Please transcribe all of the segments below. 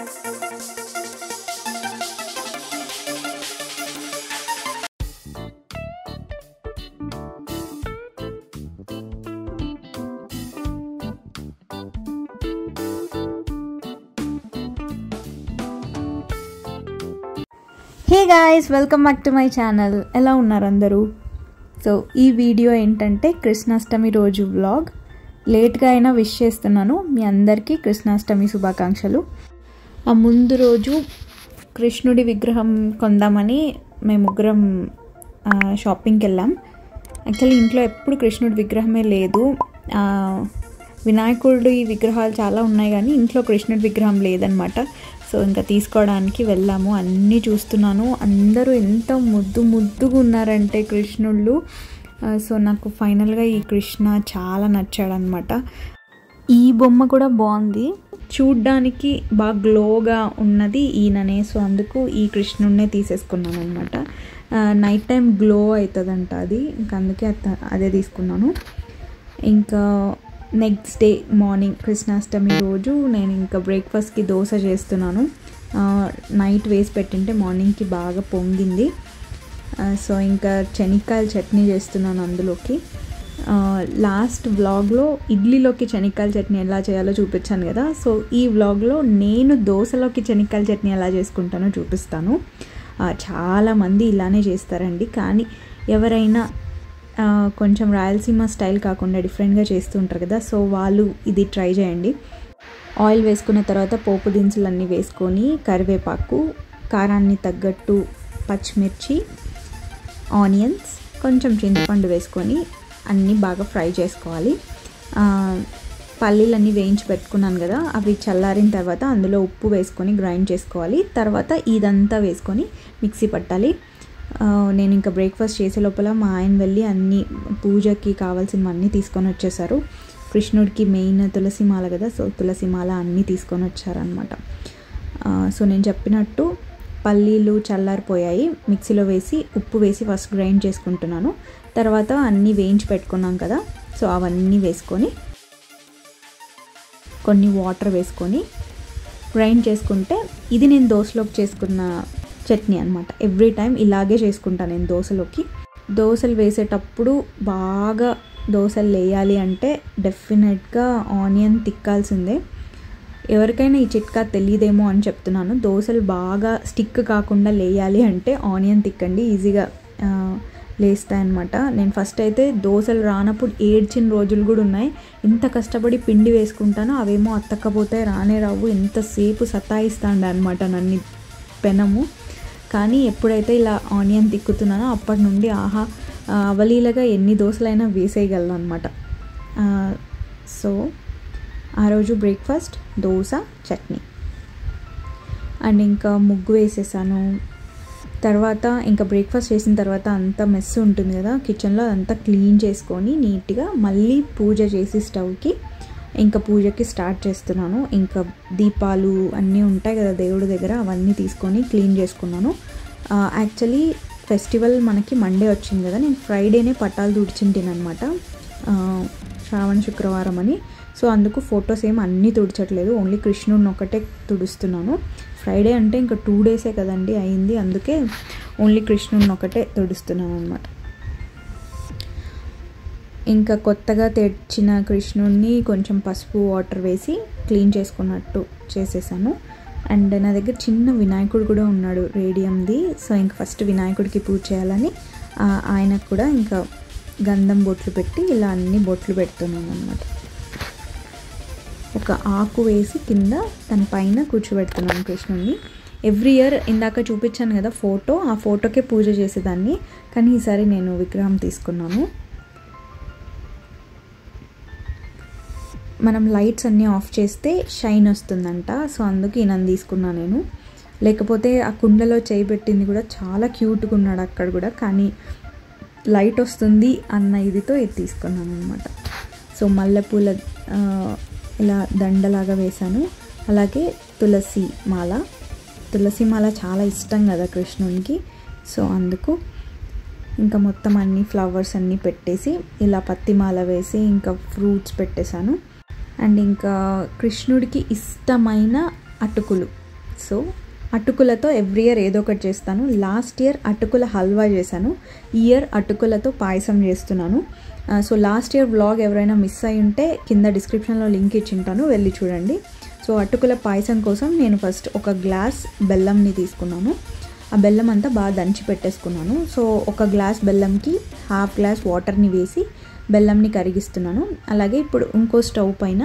hey guys welcome back to my channel ఎలా ఉన్నారు అందరూ సో ఈ వీడియో ఏంటంటే కృష్ణాష్టమి రోజు వ్లాగ్ లేట్గా అయినా విష్ చేస్తున్నాను మీ అందరికీ కృష్ణాష్టమి శుభాకాంక్షలు ఆ ముందు రోజు కృష్ణుడి విగ్రహం కొందామని మేము ముగ్గురం ఆ, షాపింగ్కి వెళ్ళాం యాక్చువల్లీ ఇంట్లో ఎప్పుడు కృష్ణుడి విగ్రహమే లేదు ఆ, వినాయకుడి విగ్రహాలు చాలా ఉన్నాయి కానీ ఇంట్లో కృష్ణుడి విగ్రహం లేదనమాట సో ఇంకా తీసుకోవడానికి వెళ్ళాము అన్నీ చూస్తున్నాను అందరూ ఎంత ముద్దు ముద్దుగా ఉన్నారంటే కృష్ణుళ్ళు ఆ, సో నాకు ఫైనల్గా ఈ కృష్ణ చాలా నచ్చాడనమాట ఈ బొమ్మ కూడా బాగుంది చూడ్డానికి బాగా గ్లోగా ఉన్నది ఈయననే సో అందుకు ఈ కృష్ణుడినే తీసేసుకున్నాను అనమాట నైట్ టైం గ్లో అవుతుందంట అది ఇంకా అందుకే అత- అదే తీసుకున్నాను ఇంకా నెక్స్ట్ డే మార్నింగ్ కృష్ణాష్టమి రోజు నేను ఇంకా బ్రేక్ఫాస్ట్కి దోశ చేస్తున్నాను ఆ, నైట్ వేసి పెట్టింటే మార్నింగ్కి బాగా పొంగింది ఆ, సో ఇంకా శనక్కాయల చట్నీ చేస్తున్నాను అందులోకి ఆ, లాస్ట్ వ్లాగ్లో ఇడ్లీలోకి శనక్కాయల చట్నీ ఎలా చేయాలో చూపించాను కదా సో ఈ వ్లాగ్లో నేను దోశలోకి శనక్కాయల చట్నీ ఎలా చేసుకుంటానో చూపిస్తాను ఆ, చాలామంది ఇలానే చేస్తారండి కానీ ఎవరైనా ఆ, కొంచెం రాయలసీమ స్టైల్ కాకుండా డిఫరెంట్గా చేస్తూ ఉంటారు కదా సో వాళ్ళు ఇది ట్రై చేయండి ఆయిల్ వేసుకున్న తర్వాత పోపు దినుసులు అన్నీ వేసుకొని కరివేపాకు కారాన్ని తగ్గట్టు పచ్చిమిర్చి ఆనియన్స్ కొంచెం చింతపండు వేసుకొని అన్నీ బాగా ఫ్రై చేసుకోవాలి ఆ, పల్లీలన్నీ వేయించి పెట్టుకున్నాను కదా అవి చల్లారిన తర్వాత అందులో ఉప్పు వేసుకొని గ్రైండ్ చేసుకోవాలి తర్వాత ఇదంతా వేసుకొని మిక్సీ పట్టాలి ఆ, నేను ఇంకా బ్రేక్ఫాస్ట్ చేసే లోపల మా ఆయన వెళ్ళి అన్ని పూజకి కావాల్సినవన్నీ తీసుకొని వచ్చేసారు కృష్ణుడికి మెయిన్ తులసి మాల కదా సో తులసి మాల అన్నీ తీసుకొని వచ్చారనమాట సో నేను చెప్పినట్టు పల్లీలు చల్లారిపోయాయి మిక్సీలో వేసి ఉప్పు వేసి ఫస్ట్ గ్రైండ్ చేసుకుంటున్నాను తర్వాత అన్నీ వేయించి పెట్టుకున్నాం కదా సో అవన్నీ వేసుకొని కొన్ని వాటర్ వేసుకొని గ్రైండ్ చేసుకుంటే ఇది నేను దోశలోకి చేసుకున్న చట్నీ అనమాట ఎవ్రీ టైం ఇలాగే చేసుకుంటాను నేను దోశలోకి దోశలు వేసేటప్పుడు బాగా దోశలు వేయాలి అంటే డెఫినెట్గా ఆనియన్ తిక్కాల్సిందే ఎవరికైనా ఈ చిట్కా తెలియదేమో అని చెప్తున్నాను దోశలు బాగా స్టిక్ కాకుండా లేయాలి అంటే ఆనియన్ తిక్కండి ఈజీగా ఆ, లేస్తాయన్నమాట నేను ఫస్ట్ అయితే దోశలు రానప్పుడు ఏడ్చిన రోజులు కూడా ఉన్నాయి ఎంత కష్టపడి పిండి వేసుకుంటానో అవేమో అత్తకపోతే రానే రావు ఎంతసేపు సతాయిస్తాండి అనమాట నన్ను పెనము కానీ ఎప్పుడైతే ఇలా ఆనియన్ తిక్కుతున్నానో అప్పటి నుండి ఆహా ఆ, అవలీలగా ఎన్ని దోశలైనా వేసేయగలను అనమాట సో ఆ రోజు బ్రేక్ఫాస్ట్ దోశ చట్నీ అండ్ ఇంకా ముగ్గు వేసేసాను తర్వాత ఇంకా బ్రేక్ఫాస్ట్ చేసిన తర్వాత అంతా మెస్ ఉంటుంది కదా కిచెన్లో అదంతా క్లీన్ చేసుకొని నీట్గా మళ్ళీ పూజ చేసి స్టవ్కి ఇంకా పూజకి స్టార్ట్ చేస్తున్నాను ఇంకా దీపాలు అన్నీ ఉంటాయి కదా దేవుడి దగ్గర అవన్నీ తీసుకొని క్లీన్ చేసుకున్నాను యాక్చువల్లీ ఫెస్టివల్ మనకి మండే వచ్చింది కదా నేను ఫ్రైడేనే పట్టాలు తుడిచింటాను అనమాట శ్రావణ శుక్రవారం అని సో అందుకు ఫొటోస్ ఏం అన్నీ తుడిచట్లేదు ఓన్లీ కృష్ణుడిని ఒకటే తుడుస్తున్నాను ఫ్రైడే అంటే ఇంకా టూ డేసే కదండి అయింది అందుకే ఓన్లీ కృష్ణుడిని ఒకటే తుడుస్తున్నాను అనమాట ఇంకా కొత్తగా తెచ్చిన కృష్ణుడిని కొంచెం పసుపు వాటర్ వేసి క్లీన్ చేసుకున్నట్టు చేసేసాను అండ్ నా దగ్గర చిన్న వినాయకుడు కూడా ఉన్నాడు రేడియంది సో ఇంకా ఫస్ట్ వినాయకుడికి పూజ చేయాలని ఆ, ఆయనకు కూడా ఇంకా గంధం బొట్లు పెట్టి ఇలా అన్ని బొట్లు పెడుతున్నాను అనమాట ఒక ఆకు వేసి కింద తన పైన కూర్చోబెడుతున్నాను కృష్ణుడిని ఎవ్రీ ఇయర్ ఇందాక చూపించాను కదా ఫోటో ఆ ఫోటోకే పూజ చేసేదాన్ని కానీ ఈసారి నేను విగ్రహం తీసుకున్నాను మనం లైట్స్ అన్నీ ఆఫ్ చేస్తే షైన్ వస్తుందంట సో అందుకు ఈయన తీసుకున్నాను నేను లేకపోతే ఆ కుండలో చేయి పెట్టింది కూడా చాలా క్యూట్గా ఉన్నాడు అక్కడ కూడా కానీ లైట్ వస్తుంది అన్న ఇదితో ఇది తీసుకున్నాను అనమాట సో మల్లెపూల ఆ, ఇలా దండలాగా వేశాను అలాగే తులసి మాల తులసి మాల చాలా ఇష్టం కదా కృష్ణునికి సో అందుకు ఇంకా మొత్తం అన్ని ఫ్లవర్స్ అన్నీ పెట్టేసి ఇలా పత్తి మాల వేసి ఇంకా ఫ్రూట్స్ పెట్టేశాను అండ్ ఇంకా కృష్ణుడికి ఇష్టమైన అటుకులు సో అటుకులతో ఎవ్రీ ఇయర్ ఏదో ఒకటి చేస్తాను లాస్ట్ ఇయర్ అటుకుల హల్వా చేశాను ఈ ఇయర్ అటుకులతో పాయసం చేస్తున్నాను సో లాస్ట్ ఇయర్ వ్లాగ్ ఎవరైనా మిస్ అయి ఉంటే కింద డిస్క్రిప్షన్లో లింక్ ఇచ్చింటాను వెళ్ళి చూడండి సో అటుకుల పాయసం కోసం నేను ఫస్ట్ ఒక గ్లాస్ బెల్లంని తీసుకున్నాను ఆ బెల్లం అంతా బాగా దంచి పెట్టేసుకున్నాను సో ఒక గ్లాస్ బెల్లంకి హాఫ్ గ్లాస్ వాటర్ని వేసి బెల్లంని కరిగిస్తున్నాను అలాగే ఇప్పుడు ఇంకో స్టవ్ పైన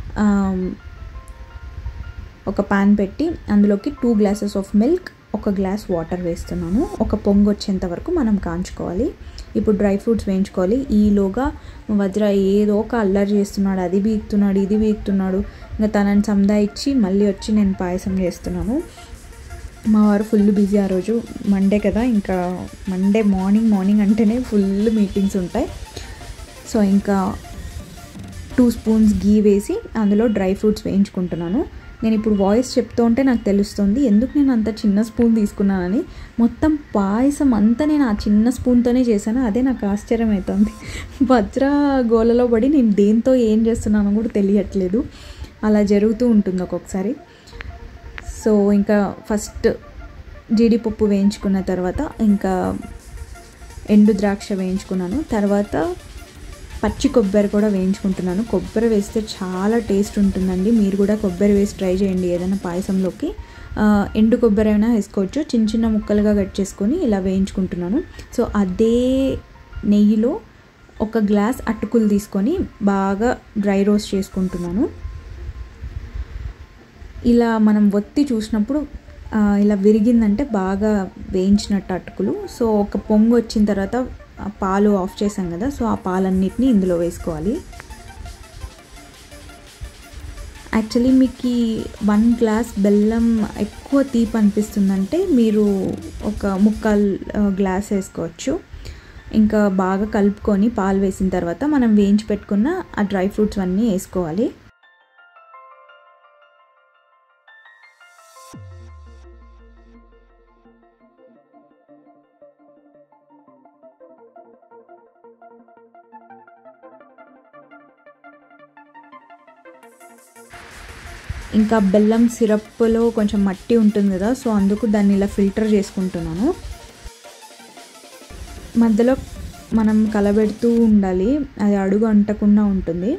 ఒక పాన్ పెట్టి అందులోకి టూ గ్లాసెస్ ఆఫ్ మిల్క్ ఒక గ్లాస్ వాటర్ వేస్తున్నాను ఒక పొంగు వచ్చేంత వరకు మనం కాంచుకోవాలి ఇప్పుడు డ్రై ఫ్రూట్స్ వేయించుకోవాలి ఈలోగా వజ్ర ఏదో ఒక అల్లరి చేస్తున్నాడు అది బీగుతున్నాడు ఇది బీగుతున్నాడు ఇంకా తనని సందాయిచ్చి మళ్ళీ వచ్చి నేను పాయసం చేస్తున్నాను మా వారు ఫుల్ బిజీ ఆ రోజు మండే కదా ఇంకా మండే మార్నింగ్ మార్నింగ్ అంటేనే ఫుల్ మీటింగ్స్ ఉంటాయి సో ఇంకా టూ స్పూన్స్ గీ వేసి అందులో డ్రై ఫ్రూట్స్ వేయించుకుంటున్నాను నేను ఇప్పుడు వాయిస్ చెప్తూ ఉంటే నాకు తెలుస్తుంది ఎందుకు నేను అంత చిన్న స్పూన్ తీసుకున్నానని మొత్తం పాయసం అంతా నేను ఆ చిన్న స్పూన్తోనే చేశాను అదే నాకు ఆశ్చర్యం అవుతుంది వజ్ర గోలలో పడి నేను దేంతో ఏం చేస్తున్నానో కూడా తెలియట్లేదు అలా జరుగుతూ ఉంటుంది ఒక్కొక్కసారి సో ఇంకా ఫస్ట్ జీడిపప్పు వేయించుకున్న తర్వాత ఇంకా ఎండు ద్రాక్ష వేయించుకున్నాను తర్వాత పచ్చి కొబ్బరి కూడా వేయించుకుంటున్నాను కొబ్బరి వేస్తే చాలా టేస్ట్ ఉంటుందండి మీరు కూడా కొబ్బరి వేసి ట్రై చేయండి ఏదైనా పాయసంలోకి ఎండు కొబ్బరి అయినా వేసుకోవచ్చు చిన్న చిన్న ముక్కలుగా కట్ చేసుకొని ఇలా వేయించుకుంటున్నాను సో అదే నెయ్యిలో ఒక గ్లాస్ అటుకులు తీసుకొని బాగా డ్రై రోస్ట్ చేసుకుంటున్నాను ఇలా మనం ఒత్తి చూసినప్పుడు ఇలా విరిగిందంటే బాగా వేయించినట్టు అటుకులు సో ఒక పొంగు వచ్చిన తర్వాత పాలు ఆఫ్ చేసాం కదా సో ఆ పాలన్నిటిని ఇందులో వేసుకోవాలి యాక్చువల్లీ మీకు వన్ గ్లాస్ బెల్లం ఎక్కువ తీపి అనిపిస్తుందంటే మీరు ఒక ముక్కాల్ గ్లాస్ వేసుకోవచ్చు ఇంకా బాగా కలుపుకొని పాలు వేసిన తర్వాత మనం వేయించి పెట్టుకున్న ఆ డ్రై ఫ్రూట్స్ అన్నీ వేసుకోవాలి ఇంకా బెల్లం సిరప్లో కొంచెం మట్టి ఉంటుంది కదా సో అందుకు దాన్ని ఇలా ఫిల్టర్ చేసుకుంటున్నాను మధ్యలో మనం కలబెడుతూ ఉండాలి అది అడుగు అంటకుండా ఉంటుంది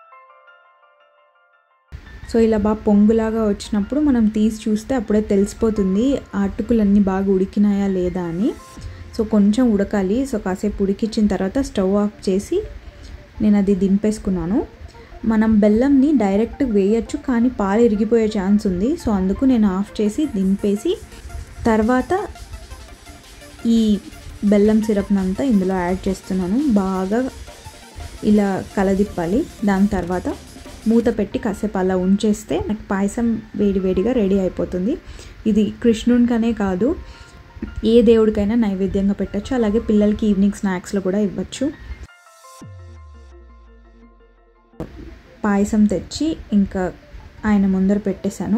సో ఇలా బాగా పొంగులాగా వచ్చినప్పుడు మనం తీసి చూస్తే అప్పుడే తెలిసిపోతుంది ఆ అటుకులన్నీ బాగా ఉడికినాయా లేదా అని సో కొంచెం ఉడకాలి సో కాసేపు ఉడికించిన తర్వాత స్టవ్ ఆఫ్ చేసి నేను అది దింపేసుకున్నాను మనం బెల్లంని డైరెక్ట్ వేయచ్చు కానీ పాలు ఇరిగిపోయే ఛాన్స్ ఉంది సో అందుకు నేను ఆఫ్ చేసి దింపేసి తర్వాత ఈ బెల్లం సిరప్నంతా ఇందులో యాడ్ చేస్తున్నాను బాగా ఇలా కలదిప్పాలి దాని తర్వాత మూత పెట్టి కాసేపు అలా ఉంచేస్తే నాకు పాయసం వేడివేడిగా రెడీ అయిపోతుంది ఇది కృష్ణునికనే కాదు ఏ దేవుడికైనా నైవేద్యంగా పెట్టచ్చు అలాగే పిల్లలకి ఈవినింగ్ స్నాక్స్లో కూడా ఇవ్వచ్చు పాయసం తెచ్చి ఇంకా ఆయన ముందర పెట్టేశాను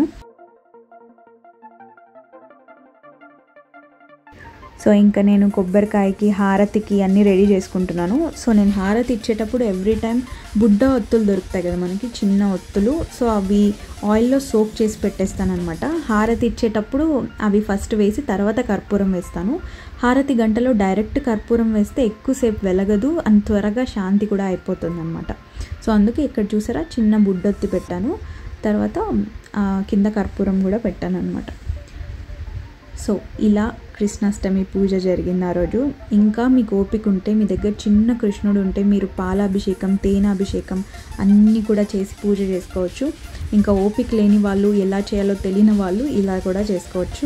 సో ఇంకా నేను కొబ్బరికాయకి హారతికి అన్నీ రెడీ చేసుకుంటున్నాను సో నేను హారతి ఇచ్చేటప్పుడు ఎవ్రీ టైం బుడ్డ ఒత్తులు దొరుకుతాయి కదా మనకి చిన్న ఒత్తులు సో అవి ఆయిల్లో సోక్ చేసి పెట్టేస్తాను అనమాట హారతి ఇచ్చేటప్పుడు అవి ఫస్ట్ వేసి తర్వాత కర్పూరం వేస్తాను హారతి గంటలో డైరెక్ట్ కర్పూరం వేస్తే ఎక్కువసేపు వెలగదు అంత త్వరగా శాంతి కూడా అయిపోతుంది అనమాట సో అందుకే ఇక్కడ చూసారా చిన్న బుడ్డొత్తి పెట్టాను తర్వాత కింద కర్పూరం కూడా పెట్టాను అనమాట సో ఇలా కృష్ణాష్టమి పూజ జరిగింది ఆ రోజు ఇంకా మీకు ఓపిక ఉంటే మీ దగ్గర చిన్న కృష్ణుడు ఉంటే మీరు పాలాభిషేకం తేనాభిషేకం అన్నీ కూడా చేసి పూజ చేసుకోవచ్చు ఇంకా ఓపిక లేని వాళ్ళు ఎలా చేయాలో తెలియని వాళ్ళు ఇలా కూడా చేసుకోవచ్చు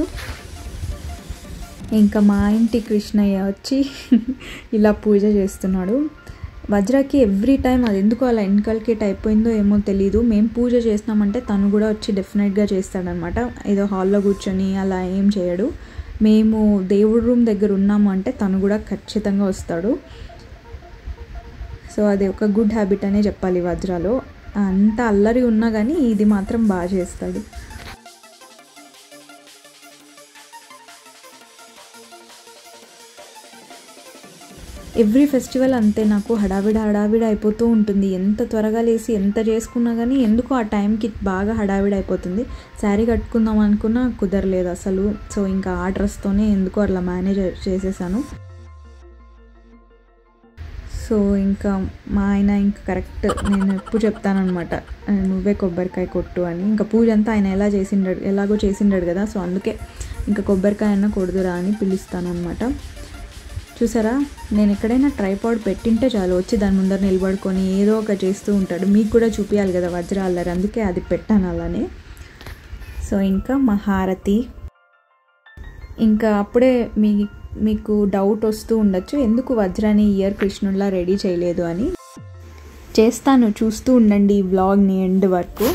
ఇంకా మా ఇంటి కృష్ణయ్య వచ్చి ఇలా పూజ చేస్తున్నాడు వజ్రకి ఎవ్రీ టైం అది ఎందుకు అలా ఇన్కల్కేట్ అయిపోయిందో ఏమో తెలీదు మేము పూజ చేసినామంటే తను కూడా వచ్చి డెఫినెట్గా చేస్తాడనమాట ఏదో హాల్లో కూర్చొని అలా ఏం చేయడు మేము దేవుడి రూమ్ దగ్గర ఉన్నాము అంటే తను కూడా ఖచ్చితంగా వస్తాడు సో అది ఒక గుడ్ హ్యాబిట్ అనే చెప్పాలి వజ్రాలో అంత అల్లరి ఉన్నా కానీ ఇది మాత్రం బాగా చేస్తాడు ఎవ్రీ ఫెస్టివల్ అంతే నాకు హడావిడి హడావిడి అయిపోతూ ఉంటుంది ఎంత త్వరగా లేసి ఎంత చేసుకున్నా కానీ ఎందుకు ఆ టైంకి బాగా హడావిడి అయిపోతుంది శారీ కట్టుకుందాం అనుకున్నా కుదరలేదు అసలు సో ఇంకా ఆ డ్రెస్తోనే ఎందుకో అట్లా మేనేజ్ చేసేసాను సో ఇంకా మా ఆయన ఇంకా కరెక్ట్ నేను ఎప్పుడు చెప్తానమాట నువ్వే కొబ్బరికాయ కొట్టు అని ఇంకా పూజ అంతా ఆయన ఎలా చేసిండాడు ఎలాగో చేసిండాడు కదా సో అందుకే ఇంకా కొబ్బరికాయ అన్న కొడుదురా అని పిలుస్తానమాట చూసారా నేను ఎక్కడైనా ట్రైపాడ్ పెట్టింటే చాలు వచ్చి దాని ముందర నిలబడుకొని ఏదో ఒక చేస్తూ ఉంటాడు మీకు కూడా చూపించాలి కదా వజ్ర అల్లరి అందుకే అది పెట్టాను అలానే సో ఇంకా మా హారతి ఇంకా అప్పుడే మీ మీకు డౌట్ వస్తూ ఉండొచ్చు ఎందుకు వజ్రాని ఇయర్ కృష్ణుల్లా రెడీ చేయలేదు అని చేస్తాను చూస్తూ ఉండండి ఈ వ్లాగ్ని ఎండ్ వరకు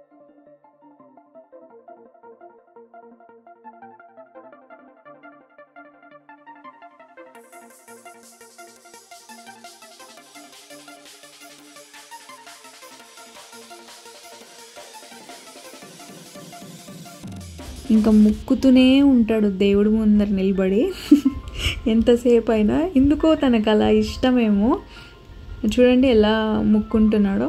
ఇంకా ముక్కుతూనే ఉంటాడు దేవుడి ముందర నిలబడి ఎంతసేపు అయినా ఎందుకో తనకు అలా ఇష్టమేమో చూడండి ఎలా ముక్కుంటున్నాడో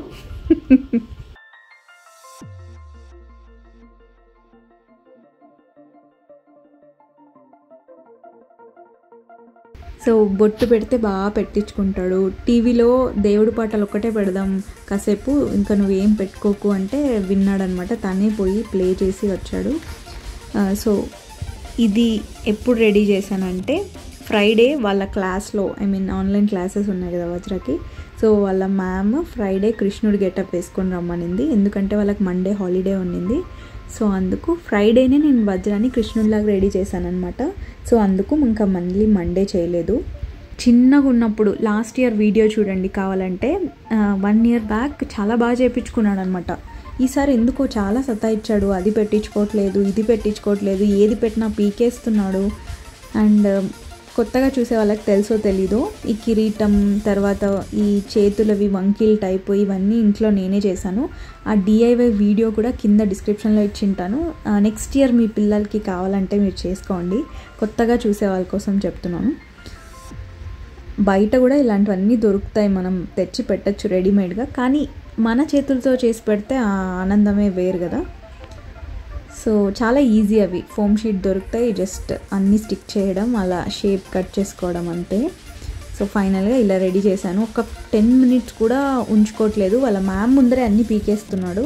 సో బొట్టు పెడితే బాగా పెట్టించుకుంటాడు టీవీలో దేవుడి పాటలు ఒక్కటే పెడదాం కాసేపు ఇంకా నువ్వేం పెట్టుకోకు అంటే విన్నాడనమాట తనే పోయి ప్లే చేసి వచ్చాడు సో ఇది ఎప్పుడు రెడీ చేశానంటే ఫ్రైడే వాళ్ళ క్లాస్లో ఐ మీన్ ఆన్లైన్ క్లాసెస్ ఉన్నాయి కదా వజ్రకి సో వాళ్ళ మ్యామ్ ఫ్రైడే కృష్ణుడి గెటప్ వేసుకొని రమ్మనింది ఎందుకంటే వాళ్ళకి మండే హాలిడే ఉన్నింది సో అందుకు ఫ్రైడేనే నేను వజ్రాన్ని కృష్ణుడిలాగా రెడీ చేశానమాట సో అందుకు ఇంకా మళ్ళీ మండే చేయలేదు చిన్నగా ఉన్నప్పుడు లాస్ట్ ఇయర్ వీడియో చూడండి కావాలంటే వన్ ఇయర్ బ్యాక్ చాలా బాగా చేయించుకున్నాడు అనమాట ఈసారి ఎందుకో చాలా సతాయిచ్చాడు అది పెట్టించుకోవట్లేదు ఇది పెట్టించుకోవట్లేదు ఏది పెట్టినా పీకేస్తున్నాడు అండ్ కొత్తగా చూసే వాళ్ళకి తెలుసో తెలీదో ఈ కిరీటం తర్వాత ఈ చేతులవి వంకీల్ టైప్ ఇవన్నీ ఇంట్లో నేనే చేశాను ఆ డిఐవై వీడియో కూడా కింద డిస్క్రిప్షన్లో ఇచ్చింటాను నెక్స్ట్ ఇయర్ మీ పిల్లలకి కావాలంటే మీరు చేసుకోండి కొత్తగా చూసే వాళ్ళ కోసం చెప్తున్నాను బయట కూడా ఇలాంటివన్నీ దొరుకుతాయి మనం తెచ్చి పెట్టచ్చు రెడీమేడ్గా కానీ మన చేతులతో చేసి పెడితే ఆ ఆనందమే వేరు కదా సో చాలా ఈజీ అవి ఫోమ్ షీట్ దొరుకుతాయి జస్ట్ అన్నీ స్టిక్ చేయడం అలా షేప్ కట్ చేసుకోవడం అంతే సో ఫైనల్గా ఇలా రెడీ చేశాను ఒక టెన్ మినిట్స్ కూడా ఉంచుకోవట్లేదు వాళ్ళ మ్యామ్ ముందరే అన్నీ పీకేస్తున్నాడు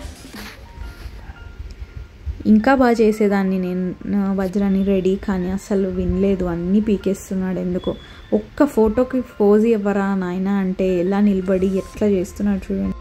ఇంకా బాగా చేసేదాన్ని నేను వజ్రాన్ని రెడీ కానీ అసలు వినలేదు అన్నీ పీకేస్తున్నాడు ఎందుకో ఒక్క ఫోటోకి పోజ్ ఇవ్వరా నాయన అంటే ఎలా నిలబడి ఎట్లా చేస్తున్నాడు చూడండి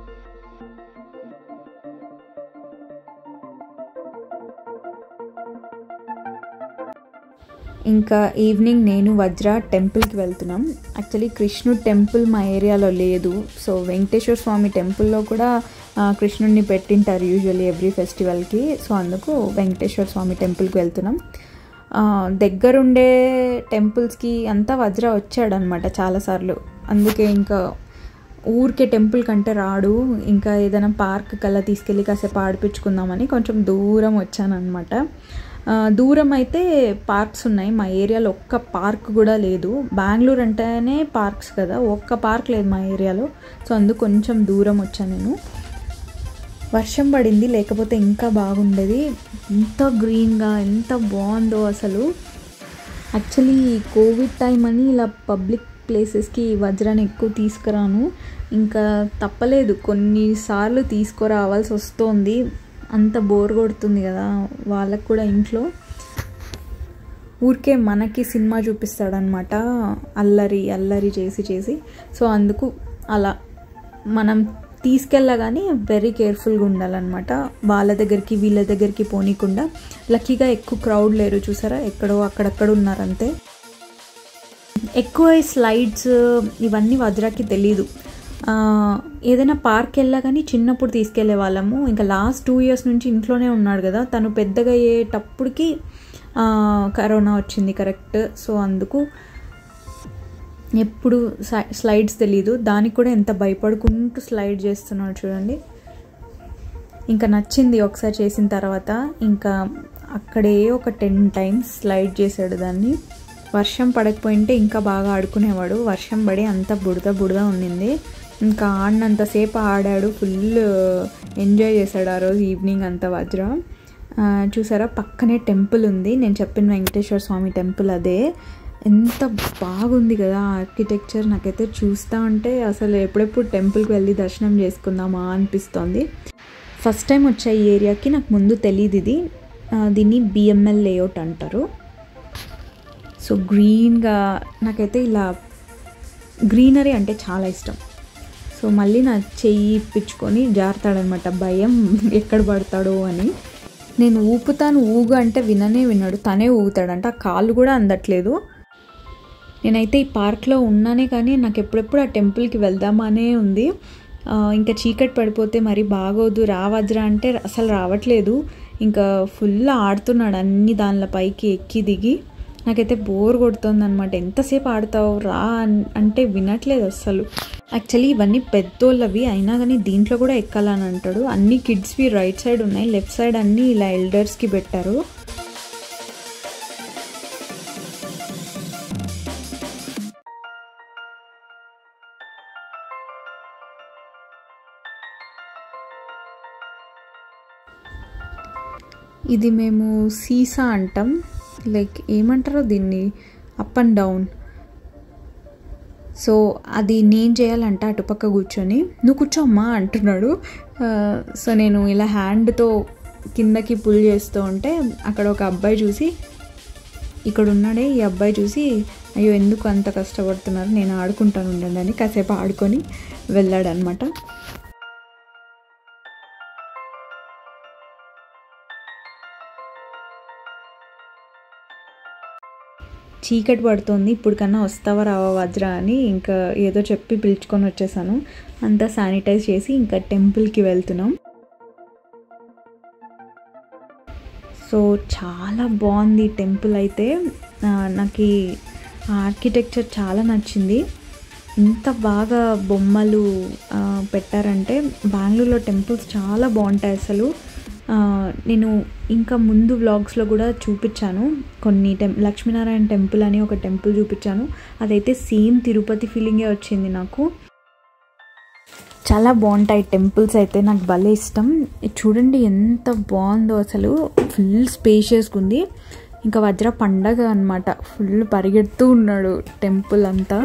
ఇంకా ఈవినింగ్ నేను వజ్ర టెంపుల్కి వెళ్తున్నాం యాక్చువల్లీ కృష్ణుడు టెంపుల్ మా ఏరియాలో లేదు సో వెంకటేశ్వర స్వామి టెంపుల్లో కూడా కృష్ణుడిని పెట్టింటారు యూజువల్లీ ఎవ్రీ ఫెస్టివల్కి సో అందుకు వెంకటేశ్వర స్వామి టెంపుల్కి వెళ్తున్నాం దగ్గరుండే టెంపుల్స్కి అంతా వజ్ర వచ్చాడనమాట చాలాసార్లు అందుకే ఇంకా ఊరికే టెంపుల్ కంటే రాడు ఇంకా ఏదైనా పార్క్ కల్లా తీసుకెళ్ళి కాసేపు ఆడిపించుకుందామని కొంచెం దూరం వచ్చానమాట దూరం అయితే పార్క్స్ ఉన్నాయి మా ఏరియాలో ఒక్క పార్క్ కూడా లేదు బెంగళూరు అంటేనే పార్క్స్ కదా ఒక్క పార్క్ లేదు మా ఏరియాలో సో అందుకు కొంచెం దూరం వచ్చాను నేను వర్షం పడింది లేకపోతే ఇంకా బాగుండేది ఎంత గ్రీన్గా ఎంత బాగుందో అసలు యాక్చువల్లీ కోవిడ్ టైం అని ఇలా పబ్లిక్ ప్లేసెస్కి వజ్రాన్ని ఎక్కువ తీసుకురాను ఇంకా తప్పలేదు కొన్నిసార్లు తీసుకురావాల్సి వస్తుంది అంత బోర్ కొడుతుంది కదా వాళ్ళకు కూడా ఇంట్లో ఊరికే మనకి సినిమా చూపిస్తాడనమాట అల్లరి అల్లరి చేసి చేసి సో అందుకు అలా మనం తీసుకెళ్ళగానే వెరీ కేర్ఫుల్గా ఉండాలన్నమాట వాళ్ళ దగ్గరికి వీళ్ళ దగ్గరికి పోనీకుండా లక్కీగా ఎక్కువ క్రౌడ్ లేరు చూసారా ఎక్కడో అక్కడక్కడ ఉన్నారంతే ఎక్కువ స్లైడ్స్ ఇవన్నీ వజ్రాకి తెలీదు ఏదైనా పార్క్ వెళ్ళగానే చిన్నప్పుడు తీసుకెళ్లే వాళ్ళము ఇంకా లాస్ట్ టూ ఇయర్స్ నుంచి ఇంట్లోనే ఉన్నాడు కదా తను పెద్దగా అయ్యేటప్పటికి కరోనా వచ్చింది కరెక్ట్ సో అందుకు ఎప్పుడు స్లైడ్స్ తెలీదు దానికి కూడా ఎంత భయపడుకుంటూ స్లైడ్ చేస్తున్నాడు చూడండి ఇంకా నచ్చింది ఒకసారి చేసిన తర్వాత ఇంకా అక్కడే ఒక టెన్ టైమ్స్ స్లైడ్ చేశాడు దాన్ని వర్షం పడకపోయింటే ఇంకా బాగా ఆడుకునేవాడు వర్షం పడి అంత బుడద బుడద ఉండింది ఇంకా ఆడినంతసేపు ఆడాడు ఫుల్ ఎంజాయ్ చేశాడు ఆ రోజు ఈవినింగ్ అంతా వజ్ర ఆ, చూసారా పక్కనే టెంపుల్ ఉంది నేను చెప్పిన వెంకటేశ్వర స్వామి టెంపుల్ అదే ఎంత బాగుంది కదా ఆర్కిటెక్చర్ నాకైతే చూస్తూ ఉంటే అసలు ఎప్పుడెప్పుడు టెంపుల్కి వెళ్ళి దర్శనం చేసుకుందామా అనిపిస్తోంది ఫస్ట్ టైం వచ్చే ఈ ఏరియాకి నాకు ముందు తెలియదు ఇది ఆ, దీన్ని బిఎంఎల్ లేఅవుట్ అంటారు సో గ్రీన్గా నాకైతే ఇలా గ్రీనరీ అంటే చాలా ఇష్టం సో మళ్ళీ నా చెయ్యి ఇప్పించుకొని జారుతాడనమాట భయం ఎక్కడ పడతాడో అని నేను ఊపుతాను ఊగు అంటే విననే విన్నాడు తనే ఊగుతాడంట ఆ కాళ్ళు కూడా అందట్లేదు నేనైతే ఈ పార్క్లో ఉన్నానే కానీ నాకు ఎప్పుడెప్పుడు ఆ టెంపుల్కి వెళ్దామనే ఉంది ఆ, ఇంకా చీకటి పడిపోతే మరి బాగోదు రావజ్రా అంటే అసలు రావట్లేదు ఇంకా ఫుల్ ఆడుతున్నాడు అన్ని దానిల పైకి ఎక్కి దిగి నాకైతే బోర్ కొడుతుంది అనమాట ఎంతసేపు ఆడతావు రా అన్- అంటే వినట్లేదు అస్సలు యాక్చువల్లీ ఇవన్నీ పెద్దోళ్ళవి అయినా కానీ దీంట్లో కూడా ఎక్కాలని అంటాడు అన్ని కిడ్స్వి రైట్ సైడ్ ఉన్నాయి లెఫ్ట్ సైడ్ అన్నీ ఇలా ఎల్డర్స్కి పెట్టారు ఇది మేము సీసా అంటాం లైక్ ఏమంటారో దీన్ని అప్ అండ్ డౌన్ సో అది నేను చేయాలంట అటుపక్క కూర్చొని నువ్వు కూర్చోమ్మా అంటున్నాడు ఆ, సో నేను ఇలా హ్యాండ్తో కిందకి పుల్ చేస్తూ ఉంటే అక్కడ ఒక అబ్బాయి చూసి ఇక్కడ ఉన్నాడే ఈ అబ్బాయి చూసి అయ్యో ఎందుకు అంత కష్టపడుతున్నారు నేను ఆడుకుంటాను ఉండండి అని కాసేపు ఆడుకొని వెళ్ళాడనమాట చీకటి పడుతుంది ఇప్పుడు కన్నా వస్తావా రావా వజ్ర అని ఇంకా ఏదో చెప్పి పిలుచుకొని వచ్చేసాను అంతా శానిటైజ్ చేసి ఇంకా టెంపుల్కి వెళ్తున్నాం సో చాలా బాగుంది ఈ టెంపుల్ అయితే ఆ, నాకు ఈ ఆర్కిటెక్చర్ చాలా నచ్చింది ఇంత బాగా బొమ్మలు ఆ, పెట్టారంటే బెంగళూరులో టెంపుల్స్ చాలా బాగుంటాయి అసలు ఆ, నేను ఇంకా ముందు వ్లాగ్స్లో కూడా చూపించాను కొన్ని టెం లక్ష్మీనారాయణ టెంపుల్ అని ఒక టెంపుల్ చూపించాను అదైతే సేమ్ తిరుపతి ఫీలింగే వచ్చింది నాకు చాలా బాగుంటాయి టెంపుల్స్ అయితే నాకు భలే ఇష్టం ఇది చూడండి ఎంత బాగుందో అసలు ఫుల్ స్పేషియస్గా ఉంది ఇంకా వజ్ర పండగ అనమాట ఫుల్ పరిగెడుతూ ఉన్నాడు టెంపుల్ అంతా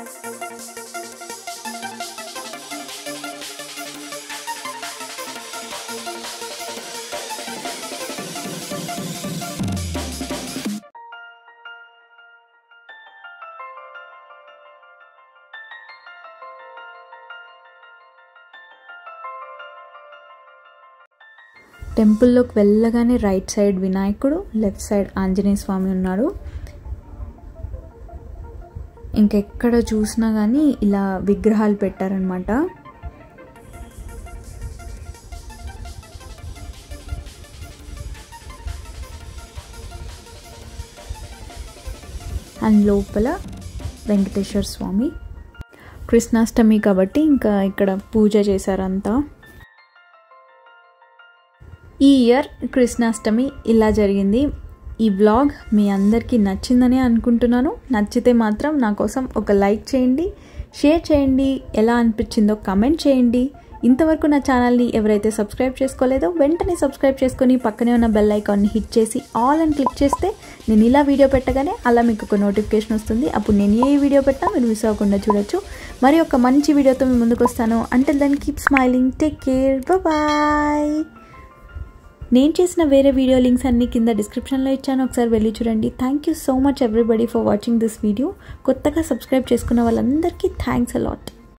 టెంపుల్లోకి వెళ్ళగానే రైట్ సైడ్ వినాయకుడు లెఫ్ట్ సైడ్ ఆంజనేయ స్వామి ఉన్నాడు ఇంకెక్కడ చూసినా కానీ ఇలా విగ్రహాలు పెట్టారనమాట అండ్ లోపల వెంకటేశ్వర స్వామి కృష్ణాష్టమి కాబట్టి ఇంకా ఇక్కడ పూజ చేశారంతా ఈ ఇయర్ కృష్ణాష్టమి ఇలా జరిగింది ఈ వ్లాగ్ మీ అందరికీ నచ్చిందని అనుకుంటున్నాను నచ్చితే మాత్రం నా కోసం ఒక లైక్ చేయండి షేర్ చేయండి ఎలా అనిపించిందో కమెంట్ చేయండి ఇంతవరకు నా ఛానల్ని ఎవరైతే సబ్స్క్రైబ్ చేసుకోలేదో వెంటనే సబ్స్క్రైబ్ చేసుకొని పక్కనే ఉన్న బెల్ ఐకాన్ని హిట్ చేసి ఆల్ అని క్లిక్ చేస్తే నేను ఇలా వీడియో పెట్టగానే అలా మీకు ఒక నోటిఫికేషన్ వస్తుంది అప్పుడు నేను ఏ వీడియో పెట్టినా మీరు మిస్ అవ్వకుండా చూడొచ్చు మరి ఒక మంచి వీడియోతో మీ ముందుకు వస్తాను అంటే then keep smiling take care bye నేను చేసిన వేరే వీడియో లింక్స్ అన్ని కింద డిస్క్రిప్షన్లో ఇచ్చాను ఒకసారి వెళ్ళి చూడండి thank you so much everybody for watching this video కొత్తగా సబ్స్క్రైబ్ చేసుకున్న వాళ్ళందరికీ థ్యాంక్స్ అలాట్